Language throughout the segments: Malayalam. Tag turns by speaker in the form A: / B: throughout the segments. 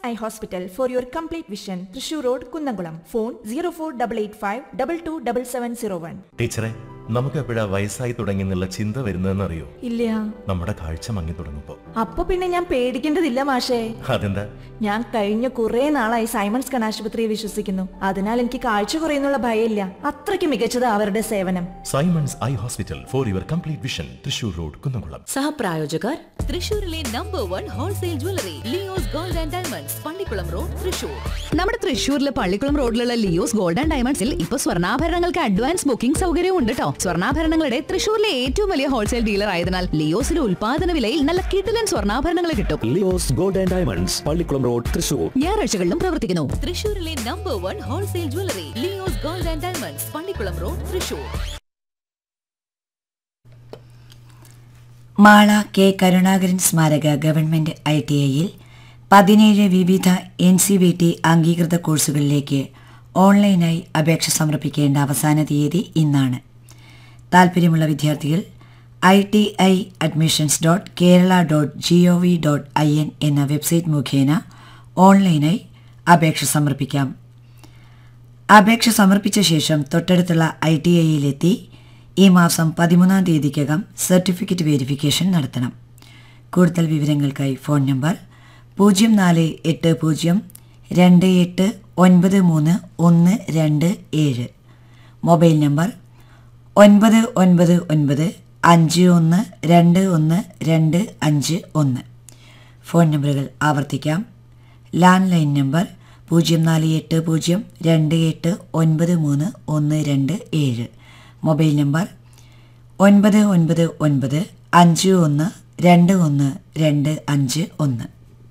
A: I hospital for your complete vision Thrissur road Kunnamkulam phone zero four double eight five double two double seven zero one
B: ടീച്ചറെ നമുക്ക് എപ്പോഴാ വയസ്സായി തുടങ്ങി എന്നുള്ള ചിന്ത വരുന്നതെന്ന് അറിയോ
A: ഇല്ല
B: നമ്മുടെ കാഴ്ച മങ്ങി തുടങ്ങുമ്പോ
A: അപ്പൊ പിന്നെ ഞാൻ പേടിക്കേണ്ടതില്ല മാഷേ
B: അതെന്താ
A: ഞാൻ കഴിഞ്ഞ കുറെ നാളായി സൈമൺസ് കണാശുപത്രിയെ വിശ്വസിക്കുന്നു അതിനാൽ എനിക്ക് കാഴ്ച കുറയുന്നുള്ള ഭയമില്ല അത്രയ്ക്ക് മികച്ചത് അവരുടെ സേവനം
B: Simon's eye hospital for your complete vision Thrissur road Kunnamkulam
C: സഹപ്രായോജകർ തൃശൂരിലെ number one wholesale jewellery Leo's gold and diamonds Pallikulam road Thrissur
D: നമ്മുടെ തൃശ്ശൂരിലെ പള്ളിക്കുളം റോഡിലുള്ള ലിയോസ് ഗോൾഡ് ആൻഡ് ഡയമണ്ട്സിൽ ഇപ്പൊ സ്വർണ്ണാഭരണങ്ങൾക്ക് അഡ്വാൻസ് ബുക്കിംഗ് സൗകര്യവും ഉണ്ട് കേട്ടോ സ്വർണ്ണാഭരണങ്ങളുടെ തൃശ്ശൂരിലെ ഏറ്റവും വലിയ ഹോൾസെയിൽ ഡീലർ ആയതിനാൽ ലിയോസിലെ ഉൽപാദന വിലയിൽ നല്ല കിടിലൻ സ്വർണ്ണാഭരണങ്ങൾ കിട്ടും
E: Leo's gold and diamonds Pallikulam road Thrissur
D: ഞായറാഴ്ചകളിലും പ്രവർത്തിക്കുന്നു
C: തൃശൂരിലെ number one wholesale jewellery Leo's gold and diamonds Pallikulam road Thrissur
F: Mala K Karunakaran സ്മാരക ഗവൺമെന്റ് ഐ ടി ഐയിൽ പതിനേഴ് വിവിധ എൻ സി വി ടി അംഗീകൃത കോഴ്സുകളിലേക്ക് ഓൺലൈനായി അപേക്ഷ സമർപ്പിക്കേണ്ട അവസാന തീയതി ഇന്നാണ് താൽപ്പര്യമുള്ള വിദ്യാർത്ഥികൾ I T I admissions dot Kerala dot G O V dot I N എന്ന വെബ്സൈറ്റ് മുഖേന ഓൺലൈനായി അപേക്ഷ സമർപ്പിക്കാം അപേക്ഷ സമർപ്പിച്ച ശേഷം തൊട്ടടുത്തുള്ള ഐ ടി ഐയിലെത്തി ഈ മാസം പതിമൂന്നാം തീയതിക്കകം സർട്ടിഫിക്കറ്റ് വെരിഫിക്കേഷൻ നടത്തണം കൂടുതൽ വിവരങ്ങൾക്കായി ഫോൺ നമ്പർ പൂജ്യം നാല് എട്ട് പൂജ്യം രണ്ട് എട്ട് ഒൻപത് മൂന്ന് ഒന്ന് രണ്ട് ഏഴ് മൊബൈൽ നമ്പർ ഒൻപത് ഒൻപത് ഒൻപത് അഞ്ച് ഒന്ന് രണ്ട് ഒന്ന് രണ്ട് അഞ്ച് ഒന്ന് ഫോൺ നമ്പറുകൾ ആവർത്തിക്കാം ലാൻഡ് ലൈൻ നമ്പർ പൂജ്യം നാല് എട്ട് പൂജ്യം രണ്ട് എട്ട് ഒൻപത് മൂന്ന് ഒന്ന് രണ്ട് ഏഴ് മൊബൈൽ നമ്പർ ഒൻപത് ഒൻപത് ഒൻപത് അഞ്ച് ഒന്ന് രണ്ട് ഒന്ന് രണ്ട് അഞ്ച് ഒന്ന്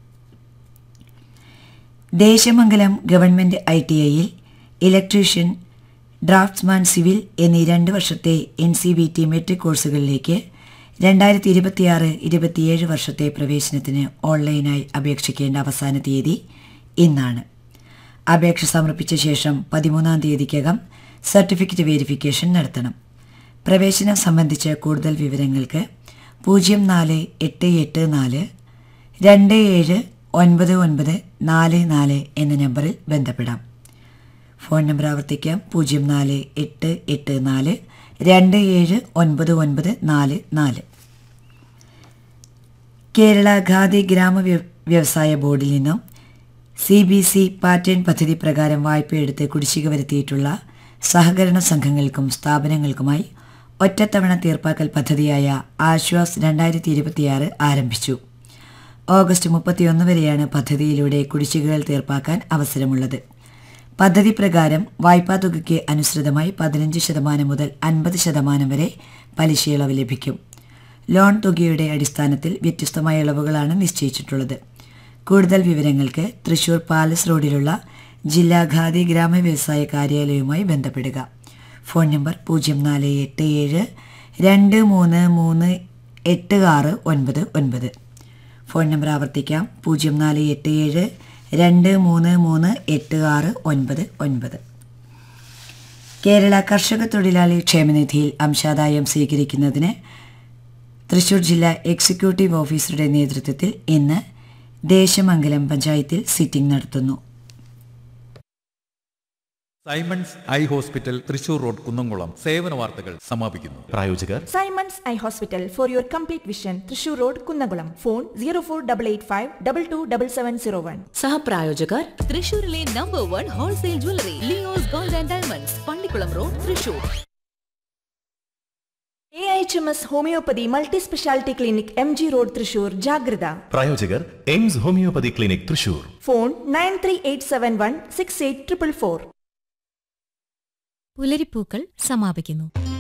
F: ദേശമംഗലം ഗവൺമെൻറ് ഐ ടി ഐയിൽ ഇലക്ട്രീഷ്യൻ ഡ്രാഫ്റ്റ്സ്മാൻ സിവിൽ എന്നീ രണ്ട് വർഷത്തെ N C V T matric കോഴ്സുകളിലേക്ക് രണ്ടായിരത്തി ഇരുപത്തിയാറ് ഇരുപത്തിയേഴ് വർഷത്തെ പ്രവേശനത്തിന് ഓൺലൈനായി അപേക്ഷിക്കേണ്ട അവസാന തീയതി ഇന്നാണ് അപേക്ഷ സമർപ്പിച്ച ശേഷം പതിമൂന്നാം തീയതിക്കകം സർട്ടിഫിക്കറ്റ് വെരിഫിക്കേഷൻ നടത്തണം പ്രവേശനം സംബന്ധിച്ച് കൂടുതൽ വിവരങ്ങൾക്ക് പൂജ്യം നാല് എട്ട് എട്ട് നാല് രണ്ട് ഏഴ് ഒൻപത് ഒൻപത് നാല് നാല് എന്ന നമ്പറിൽ ബന്ധപ്പെടാം ഫോൺ നമ്പർ ആവർത്തിക്കാം പൂജ്യം നാല് എട്ട് എട്ട് നാല് രണ്ട് ഏഴ് ഒൻപത് ഒൻപത് നാല് നാല് കേരള ഖാദി ഗ്രാമ വ്യ- വ്യവസായ ബോർഡിൽ നിന്നും സി ബി സി പാറ്റേൺ പദ്ധതി പ്രകാരം വായ്പയെടുത്ത് കുടിശ്ശിക വരുത്തിയിട്ടുള്ള സഹകരണ സംഘങ്ങൾക്കും സ്ഥാപനങ്ങൾക്കുമായി ഒറ്റത്തവണ തീർപ്പാക്കൽ പദ്ധതിയായ ആശ്വാസ് രണ്ടായിരത്തി ഇരുപത്തിയാറ് ആരംഭിച്ചു ഓഗസ്റ്റ് മുപ്പത്തിയൊന്ന് വരെയാണ് പദ്ധതിയിലൂടെ കുടിശ്ശികകൾ തീർപ്പാക്കാൻ അവസരമുള്ളത് പദ്ധതി പ്രകാരം വായ്പാ തുകയ്ക്ക് അനുസൃതമായി പതിനഞ്ച് ശതമാനം മുതൽ അൻപത് ശതമാനം വരെ പലിശയിളവ് ലഭിക്കും ലോൺ തുകയുടെ അടിസ്ഥാനത്തിൽ വ്യത്യസ്തമായ ഇളവുകളാണ് നിശ്ചയിച്ചിട്ടുള്ളത് കൂടുതൽ വിവരങ്ങൾക്ക് തൃശൂർ പാലസ് റോഡിലുള്ള ജില്ലാ ഖാദി ഗ്രാമ വ്യവസായ കാര്യാലയവുമായി ബന്ധപ്പെടുക ഫോൺ നമ്പർ പൂജ്യം നാല് എട്ട് ഏഴ് രണ്ട് മൂന്ന് മൂന്ന് എട്ട് ആറ് ഒൻപത് ഒൻപത് ഫോൺ നമ്പർ ആവർത്തിക്കാം പൂജ്യം നാല് എട്ട് ഏഴ് രണ്ട് മൂന്ന് മൂന്ന് എട്ട് ആറ് ഒൻപത് ഒൻപത് കേരള കർഷക തൊഴിലാളി ക്ഷേമനിധിയിൽ അംശാദായം സ്വീകരിക്കുന്നതിന് തൃശൂർ ജില്ലാ എക്സിക്യൂട്ടീവ് ഓഫീസറുടെ നേതൃത്വത്തിൽ ഇന്ന് ദേശമംഗലം പഞ്ചായത്തിൽ സിറ്റിംഗ് നടത്തുന്നു
G: Simon's eye hospital Thrissur road Kunnamkulam സേവന വാർത്തകൾ സമാപിക്കുന്നു
B: പ്രായോജകർ
A: Simon's eye hospital for your complete vision Thrissur road Kunnamkulam phone zero four double eight five double two double seven zero one
C: സഹപ്രായോജകർ തൃശൂരിലെ number one wholesale jewellery Leo's gold and diamonds Pallikulam road Thrissur
A: A H M S homeopathy multi speciality clinic M G road Thrissur ജാഗ്രത
B: പ്രായോജകർ AIMS homeopathy clinic Thrissur
A: phone nine three eight seven one six eight triple four
H: പുലരിപ്പൂക്കൾ സമാപിക്കുന്നു